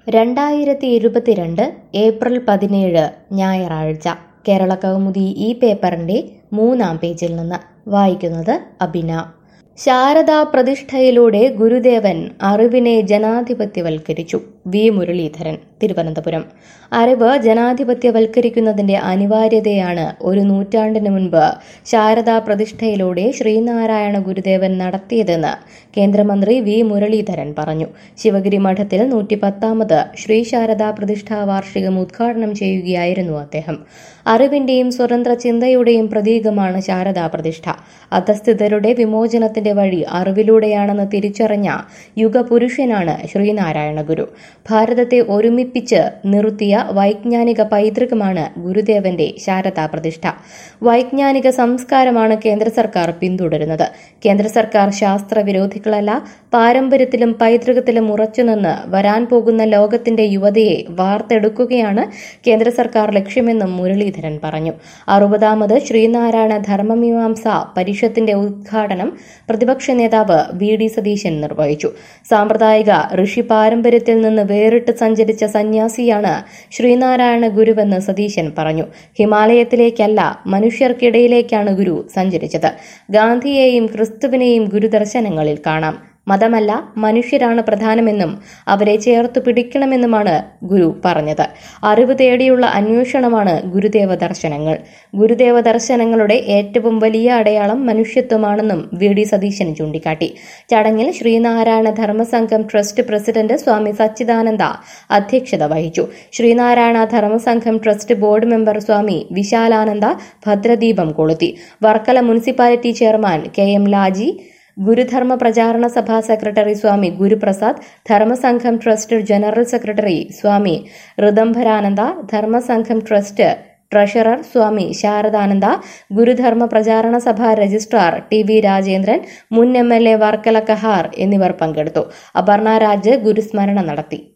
രണ്ടായിരത്തി ഇരുപത്തിരണ്ട് ഏപ്രിൽ പതിനേഴ് ഞായറാഴ്ച കേരള കൗമുദി ഈ പേപ്പറിന്റെ മൂന്നാം പേജിൽ നിന്ന് വായിക്കുന്നത് അബിന ശാരദാ പ്രതിഷ്ഠയിലൂടെ ഗുരുദേവൻ അറിവിനെ ജനാധിപത്യവൽക്കരിച്ചു വി മുരളീധരൻ തിരുവനന്തപുരം അറിവ് ജനാധിപത്യവൽക്കരിക്കുന്നതിന്റെ അനിവാര്യതയാണ് ഒരു നൂറ്റാണ്ടിന് മുൻപ് ശാരദാ പ്രതിഷ്ഠയിലൂടെ ശ്രീനാരായണ ഗുരുദേവൻ നടത്തിയതെന്ന് കേന്ദ്രമന്ത്രി വി മുരളീധരൻ പറഞ്ഞു ശിവഗിരി മഠത്തിൽ നൂറ്റിപ്പത്താമത് ശ്രീ ശാരദാ പ്രതിഷ്ഠാ വാർഷികം ഉദ്ഘാടനം ചെയ്യുകയായിരുന്നു അദ്ദേഹം അറിവിന്റെയും സ്വതന്ത്ര ചിന്തയുടെയും പ്രതീകമാണ് ശാരദാ പ്രതിഷ്ഠ അധസ്ഥിതരുടെ വിമോചനത്തിന്റെ വഴി അറിവിലൂടെയാണെന്ന് തിരിച്ചറിഞ്ഞ യുഗപുരുഷനാണ് ശ്രീനാരായണ ഗുരു ഭാരതത്തെ ഒരുമിപ്പിച്ച് നിർത്തിയ വൈജ്ഞാനിക പൈതൃകമാണ് ഗുരുദേവന്റെ ശാരദാ പ്രതിഷ്ഠ വൈജ്ഞാനിക സംസ്കാരമാണ് കേന്ദ്ര സർക്കാർ പിന്തുടരുന്നത് കേന്ദ്ര സർക്കാർ ശാസ്ത്ര വിരോധികളല്ല പാരമ്പര്യത്തിലും പൈതൃകത്തിലും ഉറച്ചുനിന്ന് വരാൻ പോകുന്ന ലോകത്തിന്റെ യുവതയെ വാർത്തെടുക്കുകയാണ് കേന്ദ്ര സർക്കാർ ലക്ഷ്യമെന്നും മുരളീധരൻ പറഞ്ഞു അറുപതാമത് ശ്രീനാരായണ ധർമ്മമീമാംസ പരിഷത്തിന്റെ ഉദ്ഘാടനം പ്രതിപക്ഷ നേതാവ് വി ഡി സതീശൻ നിർവഹിച്ചു സാമ്പ്രദായിക ഋഷി പാരമ്പര്യത്തിൽ നിന്ന് വേറിട്ട് സഞ്ചരിച്ച സന്യാസിയാണ് ശ്രീനാരായണ ഗുരുവെന്ന് സതീശൻ പറഞ്ഞു ഹിമാലയത്തിലേക്കല്ല മനുഷ്യർക്കിടയിലേക്കാണ് ഗുരു സഞ്ചരിച്ചത് ഗാന്ധിയെയും ക്രിസ്തുവിനെയും ഗുരുദർശനങ്ങളിൽ കാണാം മതമല്ല മനുഷ്യരാണ് പ്രധാനമെന്നും അവരെ ചേർത്തു പിടിക്കണമെന്നുമാണ് ഗുരു പറഞ്ഞത് അറിവ് തേടിയുള്ള അന്വേഷണമാണ് ഗുരുദേവ ദർശനങ്ങൾ ഗുരുദേവ ദർശനങ്ങളുടെ ഏറ്റവും വലിയ അടയാളം മനുഷ്യത്വമാണെന്നും വി ഡി സതീശൻ ചൂണ്ടിക്കാട്ടി ചടങ്ങിൽ ശ്രീനാരായണ ധർമ്മസംഘം ട്രസ്റ്റ് പ്രസിഡന്റ് സ്വാമി സച്ചിദാനന്ദ അധ്യക്ഷത വഹിച്ചു Sreenarayana Dharmasangham trust board member Swami Vishalananda ഭദ്രദീപം കൊളുത്തി Varkala municipality chairman K M Laji Gurudharma Pracharana Sabha secretary Swami Guruprasad Dharmasangham trust general secretary Swami Rithambharananda Dharmasangham trust treasurer Swami Sharadananda Gurudharma Pracharana Sabha registrar T V Rajendran മുൻ M L A Varkala Kahar എന്നിവർ പങ്കെടുത്തു അപർണ രാജ് ഗുരുസ്മരണ നടത്തി